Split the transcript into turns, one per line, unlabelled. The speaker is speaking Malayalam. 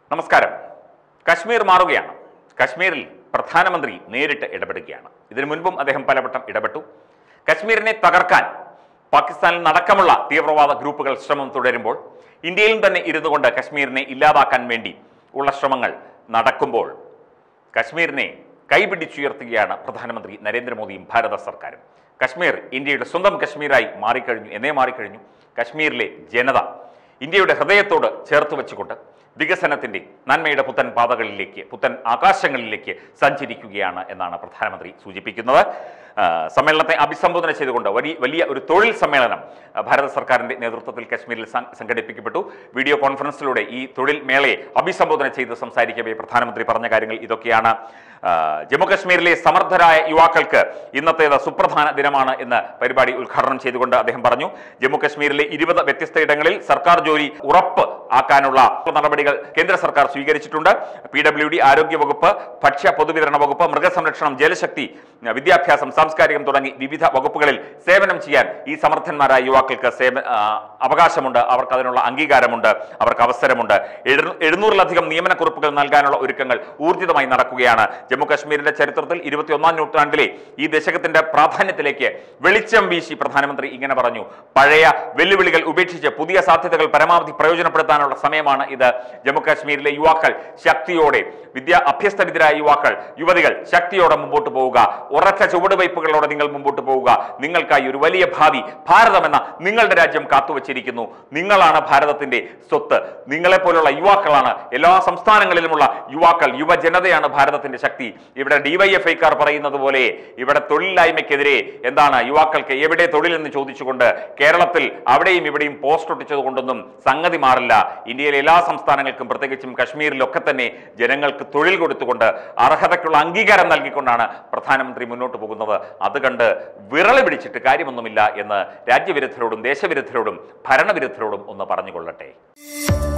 നമസ്കാരം കശ്മീർ മാറുകയാണ് കശ്മീരിൽ പ്രധാനമന്ത്രി നേരിട്ട് ഇടപെടുകയാണ് ഇതിനു മുൻപും അദ്ദേഹം പലവട്ടം ഇടപെട്ടു കശ്മീരിനെ തകർക്കാൻ പാകിസ്ഥാനിൽ നടക്കമുള്ള തീവ്രവാദ ഗ്രൂപ്പുകൾ ശ്രമം തുടരുമ്പോൾ ഇന്ത്യയിലും തന്നെ ഇരുന്നു കൊണ്ട് കശ്മീരിനെ ഇല്ലാതാക്കാൻ വേണ്ടി ഉള്ള ശ്രമങ്ങൾ നടക്കുമ്പോൾ കശ്മീരിനെ കൈപിടിച്ചുയർത്തുകയാണ് പ്രധാനമന്ത്രി നരേന്ദ്രമോദിയും ഭാരത സർക്കാരും കശ്മീർ ഇന്ത്യയുടെ സ്വന്തം കശ്മീരായി മാറിക്കഴിഞ്ഞു എന്നേ മാറിക്കഴിഞ്ഞു കശ്മീരിലെ ജനത ഇന്ത്യയുടെ ഹൃദയത്തോട് ചേർത്ത് വെച്ചുകൊണ്ട് വികസനത്തിന്റെ നന്മയുടെ പുത്തൻ പാതകളിലേക്ക് പുത്തൻ ആകാശങ്ങളിലേക്ക് സഞ്ചരിക്കുകയാണ് എന്നാണ് പ്രധാനമന്ത്രി സൂചിപ്പിക്കുന്നത് ആ, സമ്മേളനത്തെ അഭിസംബോധന ചെയ്തുകൊണ്ട് വലിയ വലിയ ഒരു തൊഴിൽ സമ്മേളനം ആ, ഭാരത സർക്കാരിന്റെ നേതൃത്വത്തിൽ കശ്മീരിൽ സം- സംഘടിപ്പിക്കപ്പെട്ടു വീഡിയോ കോൺഫറൻസിലൂടെ ഈ തൊഴിൽ മേളയെ അഭിസംബോധന ചെയ്ത് സംസാരിക്കവേ പ്രധാനമന്ത്രി പറഞ്ഞ കാര്യങ്ങൾ ഇതൊക്കെയാണ് ആ, ജമ്മുകശ്മീരിലെ സമർത്ഥരായ യുവാക്കൾക്ക് ഇന്നത്തേത് സുപ്രധാന ദിനമാണ് എന്ന് പരിപാടി ഉദ്ഘാടനം ചെയ്തുകൊണ്ട് അദ്ദേഹം പറഞ്ഞു ജമ്മുകശ്മീരിലെ ഇരുപത് വ്യത്യസ്ത ഇടങ്ങളിൽ സർക്കാർ ജോലി ഉറപ്പ് ആക്കാനുള്ള നടപടികൾ കേന്ദ്ര സർക്കാർ സ്വീകരിച്ചിട്ടുണ്ട് പി ഡബ്ല്യു ഡി ആരോഗ്യ വകുപ്പ് ഭക്ഷ്യ പൊതുവിതരണ വകുപ്പ് മൃഗസംരക്ഷണം ജലശക്തി വിദ്യാഭ്യാസം സാംസ്കാരികം തുടങ്ങി വിവിധ വകുപ്പുകളിൽ സേവനം ചെയ്യാൻ ഈ സമർത്ഥന്മാരായ യുവാക്കൾക്ക് സേവ ആ, അവകാശമുണ്ട് അവർക്ക് അതിനുള്ള അംഗീകാരമുണ്ട് അവർക്ക് അവസരമുണ്ട് എഴുന്നൂ- എഴുന്നൂറിലധികം നിയമനക്കുറിപ്പുകൾ നൽകാനുള്ള ഒരുക്കങ്ങൾ ഊർജിതമായി നടക്കുകയാണ് ജമ്മു കാശ്മീരിന്റെ ചരിത്രത്തിൽ ഇരുപത്തിയൊന്നാം നൂറ്റാണ്ടിലെ ഈ ദശകത്തിന്റെ പ്രാധാന്യത്തിലേക്ക് വെളിച്ചം വീശി പ്രധാനമന്ത്രി ഇങ്ങനെ പറഞ്ഞു പഴയ വെല്ലുവിളികൾ ഉപേക്ഷിച്ച് പുതിയ സാധ്യതകൾ പരമാവധി പ്രയോജനപ്പെടുത്താനുള്ള സമയമാണ് ഇത് ജമ്മു കാശ്മീരിലെ യുവാക്കൾ ശക്തിയോടെ വിദ്യാ അഭ്യസ്തവിദ്യരായ യുവാക്കൾ യുവതികൾ ശക്തിയോടെ മുമ്പോട്ട് പോവുക ഉറച്ച ചുവടുവയ്പ്പുകളോടെ നിങ്ങൾ മുമ്പോട്ട് പോവുക നിങ്ങൾക്കായി ഒരു വലിയ ഭാവി ഭാരതം എന്ന നിങ്ങളുടെ രാജ്യം കാത്തുവച്ചിരിക്കുന്നു നിങ്ങളാണ് ഭാരതത്തിന്റെ സ്വത്ത് നിങ്ങളെപ്പോലുള്ള യുവാക്കളാണ് എല്ലാ സംസ്ഥാനങ്ങളിലുമുള്ള യുവാക്കൾ യുവജനതയാണ് ഭാരതത്തിന്റെ ശക്തി ഇവിടെ ഡിവൈഎഫ്ഐക്കാർ പറയുന്നത് പോലെ ഇവിടെ തൊഴിലില്ലായ്മയ്ക്കെതിരെ എന്താണ് യുവാക്കൾക്ക് എവിടെ തൊഴിലെന്ന് ചോദിച്ചുകൊണ്ട് കേരളത്തിൽ അവിടെയും ഇവിടെയും പോസ്റ്റ് ഒട്ടിച്ചത് കൊണ്ടൊന്നും സംഗതി മാറില്ല ഇന്ത്യയിലെ എല്ലാ സംസ്ഥാനങ്ങൾക്കും പ്രത്യേകിച്ചും കശ്മീരിലൊക്കെ തന്നെ ജനങ്ങൾക്ക് തൊഴിൽ കൊടുത്തുകൊണ്ട് അർഹതയ്ക്കുള്ള അംഗീകാരം നൽകിക്കൊണ്ടാണ് പ്രധാനമന്ത്രി മുന്നോട്ട് പോകുന്നത് അത് കണ്ട് വിറളി പിടിച്ചിട്ട് കാര്യമൊന്നുമില്ല എന്ന് രാജ്യവിരുദ്ധരോടും ദേശവിരുദ്ധരോടും ഭരണവിരുദ്ധരോടും ഒന്ന് പറഞ്ഞുകൊള്ളട്ടെ